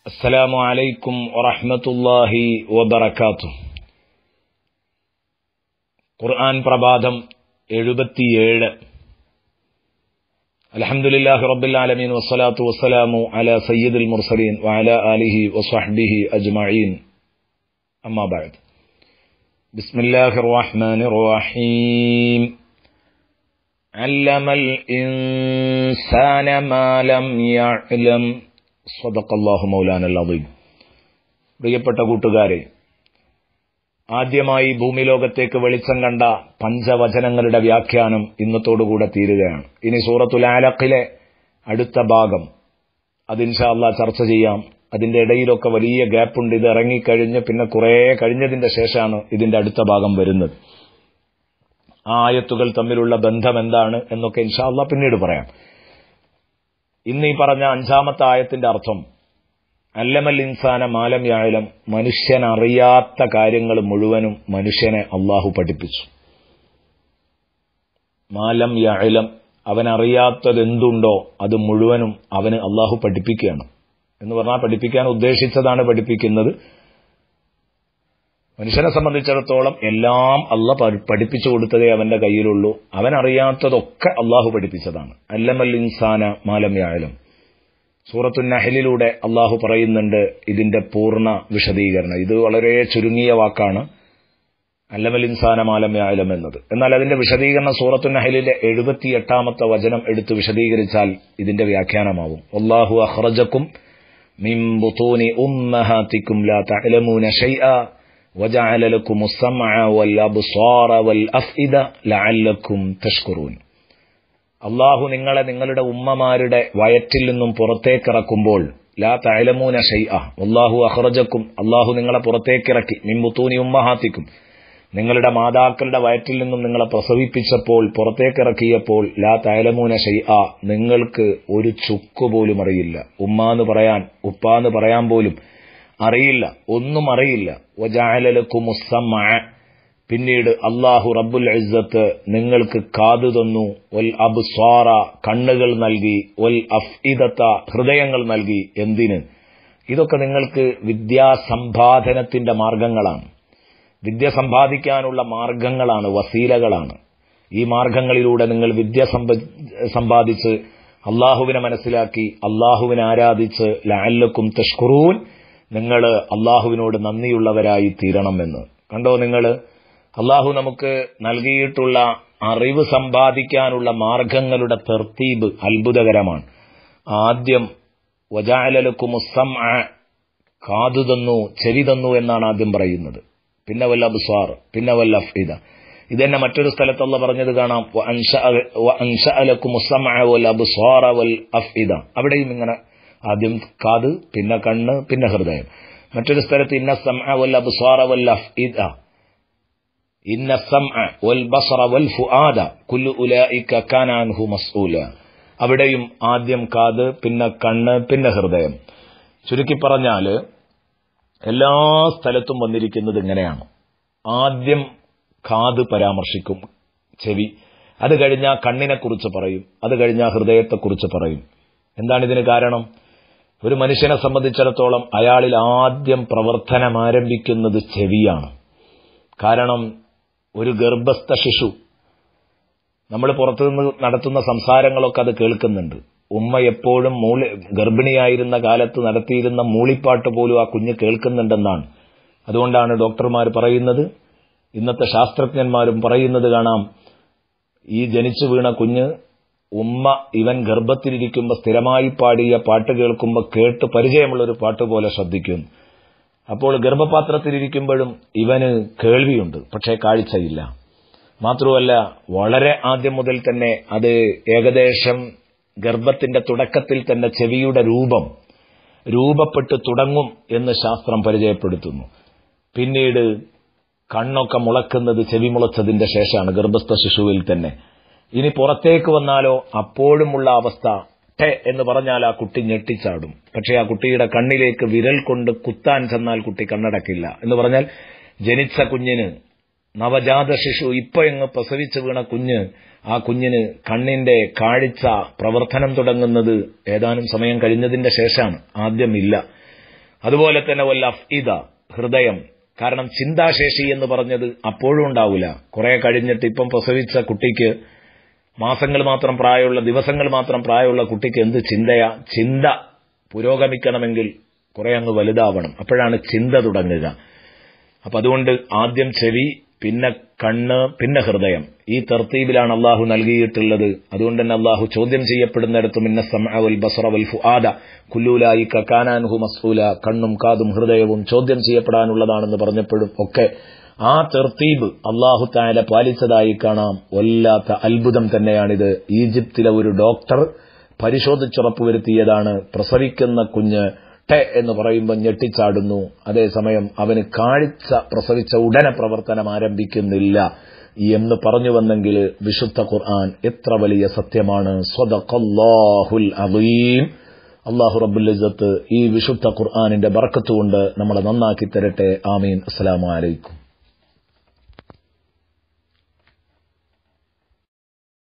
السلام عليكم ورحمة الله وبركاته ഖുർആൻ പ്രഭാതം എഴുപത്തിയേഴ് അലഹമുല്ലാഹി റബ്ബിൽ ആലമീൻ വസ്സലാത്തു വസ്സലാമു അല സയ്യിദുൽ മുർസലീൻ വഅല ആലിഹി വസ്വഹ്ബിഹി അജ്മഈൻ അമ്മാ ബഅദ് ബിസ്മില്ലാഹിർ റഹ്മാനിർ റഹീം علم الإنسان ما لم يعلم صدق الله مولانا العظيم പ്രിയപ്പെട്ട കൂട്ടുകാരെ ആദ്യമായി ഭൂമിലോകത്തേക്ക് വെളിച്ചം കണ്ട പഞ്ചവചനങ്ങളുടെ വ്യാഖ്യാനം ഇന്നത്തോടുകൂടെ തീരുകയാണ് ഇനി സൂറത്തുൽ ആലഖിലെ അടുത്ത ഭാഗം അതിൻഷാല്ല ചർച്ച ചെയ്യാം അതിന്റെ ഇടയിലൊക്കെ വലിയ ഗ്യാപ്പുണ്ട് ഇത് ഇറങ്ങിക്കഴിഞ്ഞ് പിന്നെ കുറേ കഴിഞ്ഞതിന്റെ ശേഷമാണ് ഇതിന്റെ അടുത്ത ഭാഗം വരുന്നത് ആ ആയത്തുകൾ തമ്മിലുള്ള ബന്ധം എന്താണ് എന്നൊക്കെ ഇൻഷാല്ല പിന്നീട് പറയാം ഇന്ന് ഈ പറഞ്ഞ അഞ്ചാമത്തെ ആയത്തിന്റെ അർത്ഥം അല്ലമൽ ഇൻസാന മാലം യാഴലം മനുഷ്യൻ അറിയാത്ത കാര്യങ്ങൾ മുഴുവനും മനുഷ്യനെ അള്ളാഹു പഠിപ്പിച്ചു മാലം യാഴലം അവൻ അറിയാത്തത് എന്തുണ്ടോ അത് മുഴുവനും അവന് അള്ളാഹു പഠിപ്പിക്കുകയാണ് എന്ന് പറഞ്ഞാൽ പഠിപ്പിക്കാൻ ഉദ്ദേശിച്ചതാണ് പഠിപ്പിക്കുന്നത് മനുഷ്യനെ സംബന്ധിച്ചിടത്തോളം എല്ലാം അല്ല പഠിപ്പിച്ചു കൊടുത്തതേ അവന്റെ കയ്യിലുള്ളൂ അവൻ അറിയാത്തതൊക്കെ അള്ളാഹു പഠിപ്പിച്ചതാണ് അല്ലമൽ ഇൻസാന മാലം യാഴലം സൂറത്തു നഹലിലൂടെ അള്ളാഹു പറയുന്നുണ്ട് ഇതിന്റെ പൂർണ്ണ വിശദീകരണം ഇത് വളരെ ചുരുങ്ങിയ വാക്കാണ് അല്ലമൽ ഇൻസാന മാലം യാഴലം എന്നത് എന്നാൽ അതിന്റെ വിശദീകരണം സൂറത്തു നഹലിലെ എഴുപത്തിയെട്ടാമത്തെ വചനം എടുത്ത് വിശദീകരിച്ചാൽ ഇതിന്റെ വ്യാഖ്യാനമാവും അള്ളാഹു അഹ്റജക്കും മിൻ ബുത്തൂനി ഉമ്മഹാത്തിക്കും ലാ തഅലമൂന ഷൈഅ وجعل لكم السمع والأبصار والأفئدة لعلكم تشكرون അള്ളാഹു നിങ്ങളെ നിങ്ങളുടെ ഉമ്മമാരുടെ വയറ്റിൽ നിന്നും പുറത്തേക്കിറക്കുമ്പോൾ ലാ തഴലമൂന ഷൈ അള്ളാഹു അഹ്റജക്കും അള്ളാഹു നിങ്ങളെ പുറത്തേക്കിറക്കി മിമ്പുത്തൂനി ഉമ്മഹാത്തിക്കും നിങ്ങളുടെ മാതാക്കളുടെ വയറ്റിൽ നിന്നും നിങ്ങളെ പ്രസവിപ്പിച്ചപ്പോൾ പുറത്തേക്കിറക്കിയപ്പോൾ ലാ തഴലമൂന ഷൈ നിങ്ങൾക്ക് ഒരു ചുക്ക് പോലും അറിയില്ല ഉമ്മാന്ന് പറയാൻ ഉപ്പാന്ന് പറയാൻ പോലും അറിയില്ല ഒന്നും അറിയില്ല വജാലലക്കുമുസമ്മ പിന്നീട് അള്ളാഹു റബ്ബുൽ ഇസ്സത്ത് നിങ്ങൾക്ക് കാതു തന്നു ഒൽ അബ്സ്വാറ കണ്ണുകൾ നൽകി ഒൽ അഫ്ഇദത്ത ഹൃദയങ്ങൾ നൽകി എന്തിന് ഇതൊക്കെ നിങ്ങൾക്ക് വിദ്യാസമ്പാദനത്തിന്റെ മാർഗങ്ങളാണ് വിദ്യ സമ്പാദിക്കാനുള്ള മാർഗങ്ങളാണ് വസീലകളാണ് ഈ മാർഗങ്ങളിലൂടെ നിങ്ങൾ വിദ്യ സമ്പാദിച്ച് അള്ളാഹുവിനെ മനസ്സിലാക്കി അള്ളാഹുവിനെ ആരാധിച്ച് ലാലക്കും തഷ്കുറൂൻ നിങ്ങൾ അള്ളാഹുവിനോട് നന്ദിയുള്ളവരായി തീരണമെന്ന് കണ്ടോ നിങ്ങൾ അള്ളാഹു നമുക്ക് നൽകിയിട്ടുള്ള അറിവ് സമ്പാദിക്കാനുള്ള മാർഗങ്ങളുടെ തെർത്തീബ് അത്ഭുതകരമാണ് ആദ്യം വജാലലുക്കുമുസം കാതു തന്നു ചെവി തന്നു എന്നാണ് ആദ്യം പറയുന്നത് പിന്നെ വല്ല അബ്സാർ പിന്നെ വല്ല അഫ്ഇദ ഇതന്നെ മറ്റൊരു സ്ഥലത്തുള്ള പറഞ്ഞത് കാണാം അവിടെയും ഇങ്ങനെ ആദ്യം കാത് പിന്നെ കണ്ണ് പിന്നെ ഹൃദയം മറ്റൊരു സ്ഥലത്ത് ഇന്ന സമഅ വൽ അബ്സാറ വൽ അഫ്ഇദ ഇന്ന സമഅ വൽ ബസറ വൽ ഫുആദ കുല്ലു ഉലൈക കാന അൻഹു മസ്ഊല അവിടെയും ആദ്യം കാത് പിന്നെ കണ്ണ് പിന്നെ ഹൃദയം ചുരുക്കി പറഞ്ഞാൽ എല്ലാ സ്ഥലത്തും വന്നിരിക്കുന്നത് ഇങ്ങനെയാണ് ആദ്യം കാത് പരാമർശിക്കും ചെവി അത് കഴിഞ്ഞാൽ കണ്ണിനെ കുറിച്ച് പറയും അത് കഴിഞ്ഞാൽ ഹൃദയത്തെക്കുറിച്ച് പറയും എന്താണ് ഇതിന് കാരണം ഒരു മനുഷ്യനെ സംബന്ധിച്ചിടത്തോളം അയാളിൽ ആദ്യം പ്രവർത്തനം ആരംഭിക്കുന്നത് ചെവിയാണ് കാരണം ഒരു ഗർഭസ്ഥ ശിശു നമ്മൾ പുറത്തുനിന്ന് നടത്തുന്ന സംസാരങ്ങളൊക്കെ അത് കേൾക്കുന്നുണ്ട് ഉമ്മ എപ്പോഴും മൂളി ഗർഭിണിയായിരുന്ന കാലത്ത് നടത്തിയിരുന്ന മൂളിപ്പാട്ട് പോലും ആ കുഞ്ഞ് കേൾക്കുന്നുണ്ടെന്നാണ് അതുകൊണ്ടാണ് ഡോക്ടർമാർ പറയുന്നത് ഇന്നത്തെ ശാസ്ത്രജ്ഞന്മാരും പറയുന്നത് കാണാം ഈ ജനിച്ചു വീണ കുഞ്ഞ് ഉമ്മ ഇവൻ ഗർഭത്തിലിരിക്കുമ്പോൾ സ്ഥിരമായി പാടിയ പാട്ട് കേൾക്കുമ്പോൾ കേട്ട് പരിചയമുള്ള ഒരു പാട്ട് പോലെ ശ്രദ്ധിക്കും അപ്പോൾ ഗർഭപാത്രത്തിലിരിക്കുമ്പോഴും ഇവന് കേൾവിയുണ്ട് പക്ഷേ കാഴ്ചയില്ല മാത്രമല്ല വളരെ ആദ്യം മുതൽ തന്നെ അത് ഏകദേശം ഗർഭത്തിന്റെ തുടക്കത്തിൽ തന്നെ ചെവിയുടെ രൂപം രൂപപ്പെട്ട് തുടങ്ങും എന്ന് ശാസ്ത്രം പരിചയപ്പെടുത്തുന്നു പിന്നീട് കണ്ണൊക്കെ മുളക്കുന്നത് ചെവി മുളച്ചതിന്റെ ശേഷമാണ് ഗർഭസ്ഥ ശിശുവിൽ തന്നെ ഇനി പുറത്തേക്ക് വന്നാലോ അപ്പോഴുമുള്ള അവസ്ഥ ടെ എന്ന് പറഞ്ഞാൽ ആ കുട്ടി ഞെട്ടിച്ചാടും പക്ഷെ ആ കുട്ടിയുടെ കണ്ണിലേക്ക് വിരൽ കൊണ്ട് കുത്താൻ ചെന്നാൽ കുട്ടി കണ്ണടക്കില്ല എന്ന് പറഞ്ഞാൽ ജനിച്ച കുഞ്ഞിന് നവജാത ശിശു ഇപ്പൊ എങ്ങ് പ്രസവിച്ചു വീണ കുഞ്ഞ് ആ കുഞ്ഞിന് കണ്ണിന്റെ കാഴ്ച പ്രവർത്തനം തുടങ്ങുന്നത് ഏതാനും സമയം കഴിഞ്ഞതിന്റെ ശേഷമാണ് ആദ്യം ഇല്ല അതുപോലെ തന്നെ വല്ല അഫ്ഇദ ഹൃദയം കാരണം ചിന്താശേഷി എന്ന് പറഞ്ഞത് അപ്പോഴും ഉണ്ടാവില്ല കുറെ കഴിഞ്ഞിട്ട് ഇപ്പം പ്രസവിച്ച കുട്ടിക്ക് മാസങ്ങൾ മാത്രം പ്രായമുള്ള ദിവസങ്ങൾ മാത്രം പ്രായമുള്ള കുട്ടിക്ക് എന്ത് ചിന്തയാ ചിന്ത പുരോഗമിക്കണമെങ്കിൽ കുറെ അങ്ങ് വലുതാവണം അപ്പോഴാണ് ചിന്ത തുടങ്ങുക അപ്പൊ അതുകൊണ്ട് ആദ്യം ചെവി പിന്നെ കണ്ണ് പിന്നെ ഹൃദയം ഈ തർത്തീബിലാണ് അള്ളാഹു നൽകിയിട്ടുള്ളത് അതുകൊണ്ട് തന്നെ അള്ളാഹു ചോദ്യം ചെയ്യപ്പെടുന്നിടത്തും ഇന്ന സമഅവൽ ബസറവൽ ഫുആദ കുല്ലൂലായി കക്കാനാൻഹു മസ്ഫൂല കണ്ണും കാതും ഹൃദയവും ചോദ്യം ചെയ്യപ്പെടാനുള്ളതാണെന്ന് പറഞ്ഞപ്പോഴും ഒക്കെ ആ തെർത്തീബ് അള്ളാഹു താല പാലിച്ചതായി കാണാം വല്ലാത്ത അത്ഭുതം തന്നെയാണിത് ഈജിപ്തിലെ ഒരു ഡോക്ടർ പരിശോധിച്ചുറപ്പുവരുത്തിയതാണ് പ്രസവിക്കുന്ന കുഞ്ഞ് ടെ എന്ന് പറയുമ്പോൾ ഞെട്ടിച്ചാടുന്നു അതേസമയം അവന് കാഴ്ച പ്രസവിച്ച ഉടനെ പ്രവർത്തനം ആരംഭിക്കുന്നില്ല എന്ന് പറഞ്ഞു വന്നെങ്കിൽ വിശുദ്ധ ഖുർആൻ എത്ര വലിയ സത്യമാണ് സ്വദഖല്ലാഹുൽ അദീം അള്ളാഹു റബ്ബുൽ ഈ വിശുദ്ധ ഖുർആാനിന്റെ ബർക്കത്തുകൊണ്ട് നമ്മളെ നന്നാക്കി തരട്ടെ ആമീൻ അസ്സലാമു അലൈക്കും